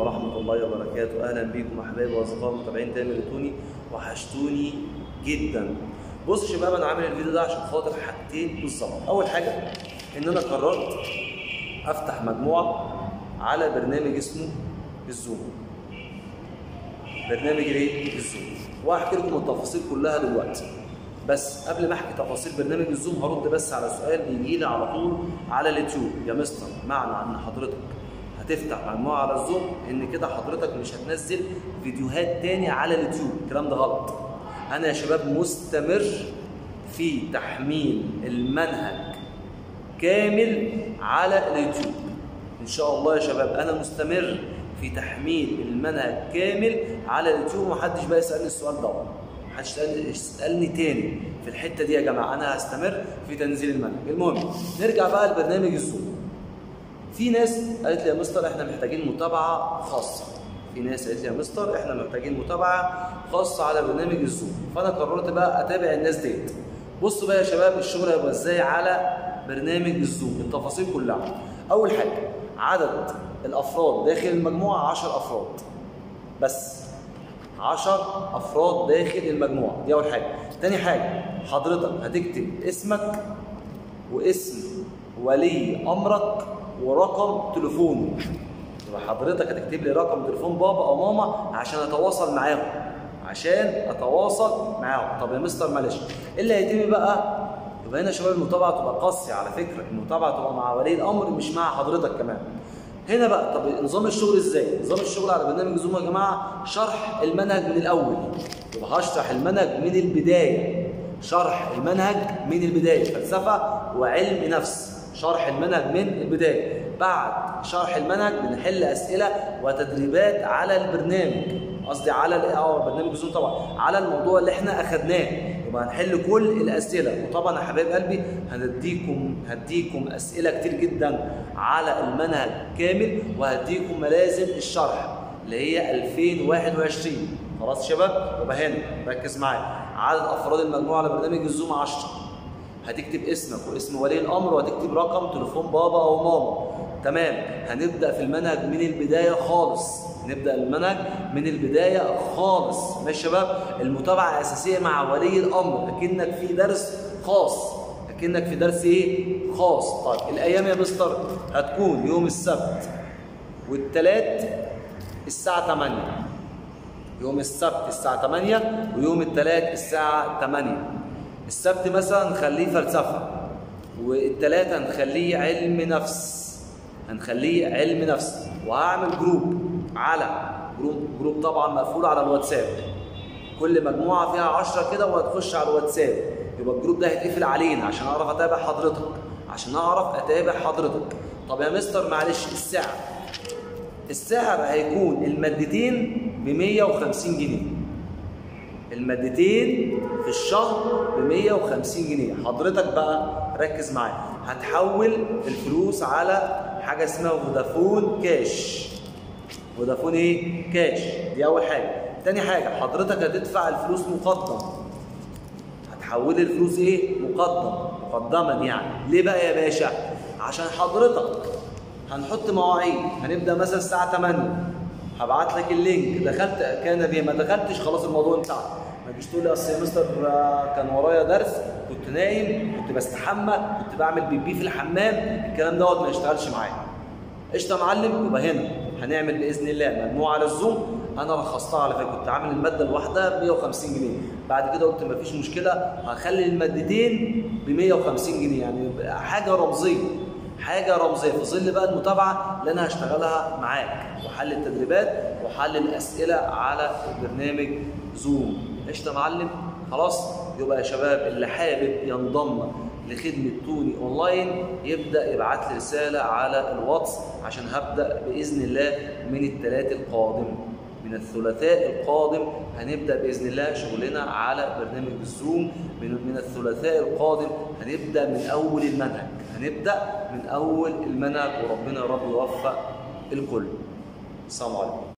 ورحمة الله وبركاته أهلا بيكم أحبابي وأصدقائي المتابعين دايما لتوني وحشتوني جدا بص يا شباب أنا عامل الفيديو ده عشان خاطر حاجتين بالظبط أول حاجة إن أنا قررت أفتح مجموعة على برنامج اسمه الزوم برنامج الايه؟ الزوم وهحكي لكم التفاصيل كلها دلوقتي بس قبل ما احكي تفاصيل برنامج الزوم هرد بس على سؤال بيجي لي على طول على اليوتيوب يا مستر معنى ان حضرتك هتفتح مجموعه على الزوم ان كده حضرتك مش هتنزل فيديوهات تاني على اليوتيوب الكلام ده غلط انا يا شباب مستمر في تحميل المنهج كامل على اليوتيوب ان شاء الله يا شباب انا مستمر في تحميل المنهج كامل على اليوتيوب ومحدش بقى يسالني السؤال ده محدش يسالني تاني في الحته دي يا جماعه انا هستمر في تنزيل المنهج المهم نرجع بقى لبرنامج الزوم في ناس قالت لي يا مستر احنا محتاجين متابعه خاصه في ناس قالت لي يا مستر احنا محتاجين متابعه خاصه على برنامج الزوم فانا قررت بقى اتابع الناس ديت بصوا بقى يا شباب الشغل هيبقى ازاي على برنامج الزوم التفاصيل كلها اول حاجه عدد الافراد داخل المجموعه 10 افراد بس 10 افراد داخل المجموعه دي اول حاجه تاني حاجه حضرتك هتكتب اسمك واسم ولي امرك ورقم تليفونه يبقى حضرتك هتكتب لي رقم تليفون بابا او ماما عشان اتواصل معاهم عشان اتواصل معاهم طب يا مستر معلش ايه اللي هيتم بقى يبقى هنا يا شباب المتابعه تبقى قاسيه على فكره المتابعه تبقى مع ولي الامر مش مع حضرتك كمان هنا بقى طب نظام الشغل ازاي نظام الشغل على برنامج زوم يا جماعه شرح المنهج من الاول يبقى هشرح المنهج من البدايه شرح المنهج من البدايه فلسفه وعلم نفس شرح المنهج من البدايه بعد شرح المنهج بنحل اسئله وتدريبات على البرنامج قصدي على اه برنامج زوم طبعا على الموضوع اللي احنا اخدناه يبقى هنحل كل الاسئله وطبعا يا حبايب قلبي هنديكم هديكم اسئله كتير جدا على المنهج كامل وهديكم ملازم الشرح اللي هي 2021 خلاص يا شباب يبقى هنا ركز معايا عدد افراد المجموعه على برنامج الزوم 10 هتكتب اسمك واسم ولي الامر وهتكتب رقم تليفون بابا او ماما تمام هنبدا في المنهج من البدايه خالص نبدا المنهج من البدايه خالص ماشي يا شباب المتابعه اساسيه مع ولي الامر اكنك في درس خاص اكنك في درس ايه خاص طيب الايام يا مستر هتكون يوم السبت والثلاث الساعه 8 يوم السبت الساعه 8 ويوم الثلاث الساعه 8 السبت مثلا نخليه فلسفه والثلاثه نخليه علم نفس هنخليه علم نفس وهعمل جروب على جروب جروب طبعا مقفول على الواتساب كل مجموعه فيها 10 كده وهتخش على الواتساب يبقى الجروب ده هيتقفل علينا عشان اعرف اتابع حضرتك عشان اعرف اتابع حضرتك طب يا مستر معلش السعر السعر هيكون المادتين ب 150 جنيه المادتين في الشهر ب 150 جنيه حضرتك بقى ركز معايا هتحول الفلوس على حاجه اسمها فودافون كاش فودافون ايه كاش دي اول حاجه تاني حاجه حضرتك هتدفع الفلوس مقدم هتحول الفلوس ايه مقدم مقدما يعني ليه بقى يا باشا عشان حضرتك هنحط مواعيد هنبدا مثلا الساعه 8 هبعت لك اللينك دخلت كان بيه ما دخلتش خلاص الموضوع انتهى ما تجيش تقول لي اصل يا مستر كان ورايا درس كنت نايم كنت بستحمى كنت بعمل بيبي في الحمام الكلام دوت ما يشتغلش معايا قشطه يا معلم يبقى هنا هنعمل باذن الله مجموعه على الزوم انا رخصتها على فكره كنت عامل الماده الواحده ب 150 جنيه بعد كده قلت ما فيش مشكله هخلي المادتين ب 150 جنيه يعني حاجه رمزيه حاجه رمزيه في ظل بقى المتابعه اللي انا هشتغلها معاك وحل التدريبات وحل الاسئله على برنامج زوم قشطه يا معلم خلاص يبقى يا شباب اللي حابب ينضم لخدمه توني اونلاين يبدا يبعت لي رساله على الواتس عشان هبدا باذن الله من الثلاث القادم من الثلاثاء القادم هنبدا باذن الله شغلنا على برنامج الزوم من من الثلاثاء القادم هنبدا من اول المنهج هنبدا من اول المنهج وربنا يا رب يوفق الكل السلام عليكم